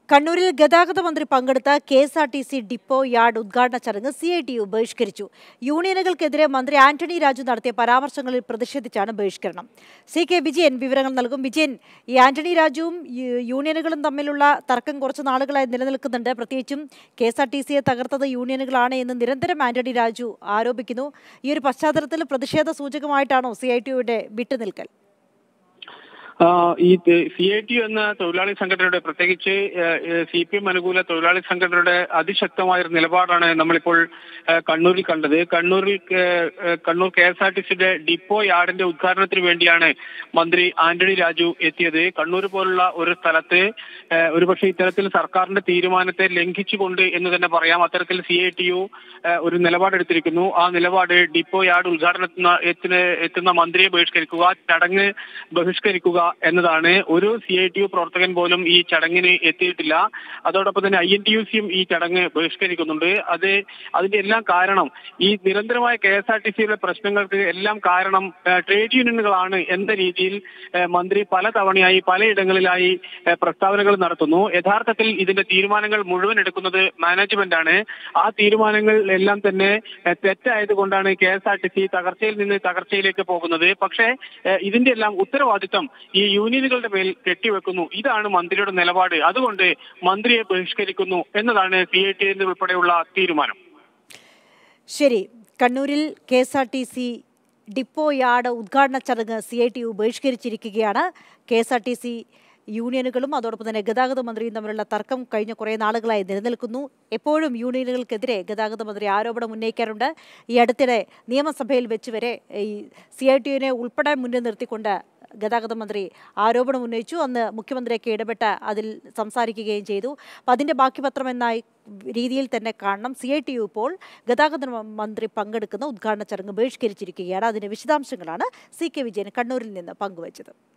കണ്ണൂരിൽ ഗതാഗത മന്ത്രി പങ്കെടുത്ത K S R T C depot yard ഉദ്ഘാടന ചടങ്ങ് സി ഐ ടി യു ബഹിഷ്കരിച്ചു യൂണിയനുകൾക്കെതിരെ മന്ത്രി ആന്റണി രാജു നടത്തിയ പരാമർശങ്ങളിൽ പ്രതിഷേധിച്ചാണ് ബഹിഷ്കരണം സി കെ വിജയൻ വിവരങ്ങൾ നൽകും വിജയൻ ഈ ആന്റണി രാജുവും യു- യൂണിയനുകളും തമ്മിലുള്ള തർക്കം കുറച്ച് നാളുകളായി നിലനിൽക്കുന്നുണ്ട് പ്രത്യേകിച്ചും കെ എസ് ആർ ടി സിയെ തകർത്തത് യൂണിയനുകളാണ് എന്ന് നിരന്തരം ആന്റണി രാജു ആരോപിക്കുന്നു ഈ ഒരു പശ്ചാത്തലത്തിൽ പ്രതിഷേധ സൂചകമായിട്ടാണോ സി ഐ ടി യുടെ വിട്ടുനിൽക്കൽ ആ, ഈ സി ഐ ടി എന്ന തൊഴിലാളി സംഘടനയുടെ പ്രത്യേകിച്ച് സി പി എം അനുകൂല തൊഴിലാളി സംഘടനയുടെ അതിശക്തമായ ഒരു നിലപാടാണ് നമ്മളിപ്പോൾ ആ, കണ്ണൂരിൽ കണ്ടത് കണ്ണൂരിൽ കേ- ആ, Kannur K S R T സിയുടെ ഡിപ്പോ യാർഡിന്റെ ഉദ്ഘാടനത്തിന് വേണ്ടിയാണ് മന്ത്രി ആന്റണി രാജു എത്തിയത് കണ്ണൂർ പോലുള്ള ഒരു സ്ഥലത്ത് ആ, ഒരുപക്ഷെ ഇത്തരത്തിൽ സർക്കാരിന്റെ തീരുമാനത്തെ ലംഘിച്ചുകൊണ്ട് എന്ന് തന്നെ പറയാം അത്തരത്തിൽ സി ഐ ടി യു ഒരു നിലപാടെടുത്തിരിക്കുന്നു ആ നിലപാട് ഡിപ്പോ യാർഡ് ഉദ്ഘാടനത്തിന് എത്തുന്ന എത്തുന്ന മന്ത്രിയെ ബഹിഷ്കരിക്കുക ചടങ്ങ് ബഹിഷ്കരിക്കുക എന്നതാണ് ഒരു സി ഐ ടി യു പ്രവർത്തകൻ പോലും ഈ ചടങ്ങിന് എത്തിയിട്ടില്ല അതോടൊപ്പം തന്നെ ഐ എൻ ടി യു സിയും ഈ ചടങ്ങ് ബഹിഷ്കരിക്കുന്നുണ്ട് അത് അതിന്റെ എല്ലാം കാരണം ഈ നിരന്തരമായ കെ എസ് ആർ ടി സിയുടെ പ്രശ്നങ്ങൾക്ക് എല്ലാം കാരണം ഏഹ്, ട്രേഡ് യൂണിയനുകളാണ് എന്ന രീതിയിൽ ഏഹ്, മന്ത്രി പല തവണയായി പലയിടങ്ങളിലായി ഏഹ്, പ്രസ്താവനകൾ നടത്തുന്നു യഥാർത്ഥത്തിൽ ഇതിന്റെ തീരുമാനങ്ങൾ മുഴുവൻ എടുക്കുന്നത് മാനേജ്മെന്റ് ആണ് ആ തീരുമാനങ്ങൾ എല്ലാം തന്നെ ഏഹ്, തെറ്റായത് കൊണ്ടാണ് K S R T C തകർച്ചയിൽ നിന്ന് തകർച്ചയിലേക്ക് പോകുന്നത് പക്ഷേ ഏഹ്, ഇതിന്റെ എല്ലാം ഉത്തരവാദിത്തം ഈ യൂണിയനുകളുടെ മേൽ കെട്ടിവെക്കുന്നു ഇതാണ് മന്ത്രിയുടെ നിലപാട് അതുകൊണ്ട് മന്ത്രിയെ ബഹിഷ്കരിക്കുന്നു എന്നതാണ് സി ഐ ടി ഉൾപ്പെടെയുള്ള തീരുമാനം ശരി കണ്ണൂരിൽ K S R T C depot yard ഉദ്ഘാടന ചടങ്ങ് സി ഐ ടി യു ബഹിഷ്കരിച്ചിരിക്കുകയാണ് K S R T C യൂണിയനുകളും അതോടൊപ്പം തന്നെ ഗതാഗത മന്ത്രിയും തമ്മിലുള്ള തർക്കം കഴിഞ്ഞ കുറേ നാളുകളായി നിലനിൽക്കുന്നു എപ്പോഴും യൂണിയനുകൾക്കെതിരെ ഗതാഗത മന്ത്രി ആരോപണം ഉന്നയിക്കാറുണ്ട് ഈ അടുത്തിടെ നിയമസഭയിൽ വെച്ച് വരെ ഈ സി ഐ ടി യുവിനെ ഉൾപ്പെടെ മുന്നിൽ നിർത്തിക്കൊണ്ട് ഗതാഗത മന്ത്രി ആരോപണം ഉന്നയിച്ചു അന്ന് മുഖ്യമന്ത്രിയൊക്കെ ഇടപെട്ട് അതിൽ സംസാരിക്കുകയും ചെയ്തു അപ്പം അതിൻ്റെ ബാക്കി പത്രം എന്ന രീതിയിൽ തന്നെ കാണണം സി ഐ ടി യു ഇപ്പോൾ ഗതാഗത മന്ത്രി പങ്കെടുക്കുന്ന ഉദ്ഘാടന ചടങ്ങ് ബഹിഷ്കരിച്ചിരിക്കുകയാണ് അതിൻ്റെ വിശദാംശങ്ങളാണ് സി കെ വിജയൻ കണ്ണൂരിൽ നിന്ന് പങ്കുവച്ചത്